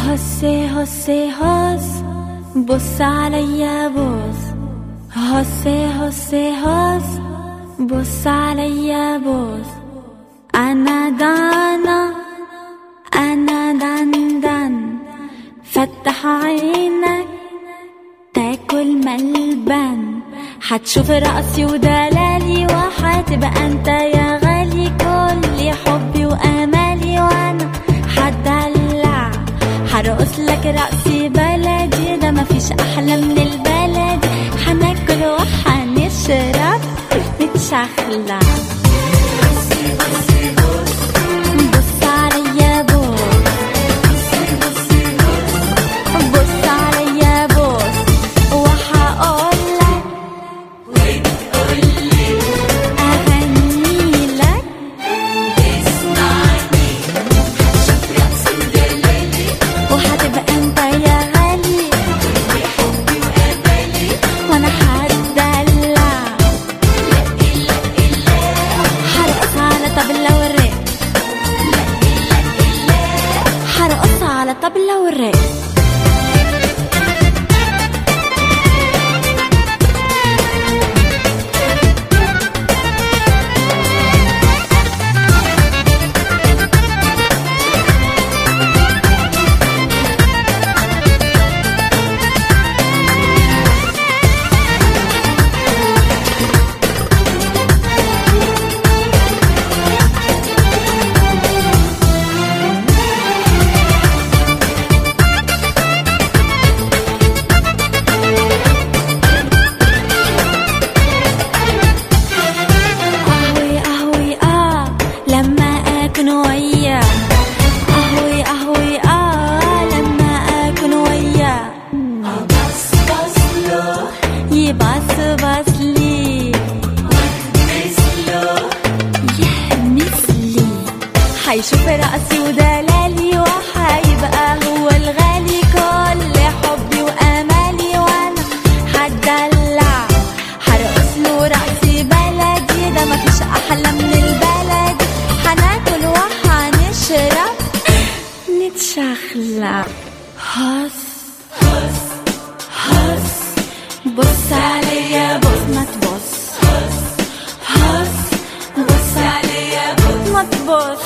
هسي هسي هس بص عليا بص هسي هسي هس بص عليا بص أنا دانا أنا دان دان فتح عينك تاكل ملبن حتشوف رقصي ودلالي وحتبقى انت يا غالي كل حبي وامالي وانا حدلع هرقص لك رقصي بلدي ده مفيش احلى من البلد هناكل وحنشرب نتشخلع بص عليا بص بص عليا بص وهقولك أغني لك وهتبقى انت يا غالي وانا هتدلع هرقص على طبلة والرق هرقص على طبلة والرق أهوي أهوي آه لما أكون وياه أهوي أهوي آه لما أكون وياه يبص بص لي يحمس لي حيشوف رأسي ودلالي وحيبقى هو الغالي كل حبي وأمالي وأنا هتدلع هرقص له رأسي بلدي ده مفيش أحلى من البلد هناكل وهنشرب نتشخلع هص هص بص عليا بص ما تبص هص بص عليا بص ما تبص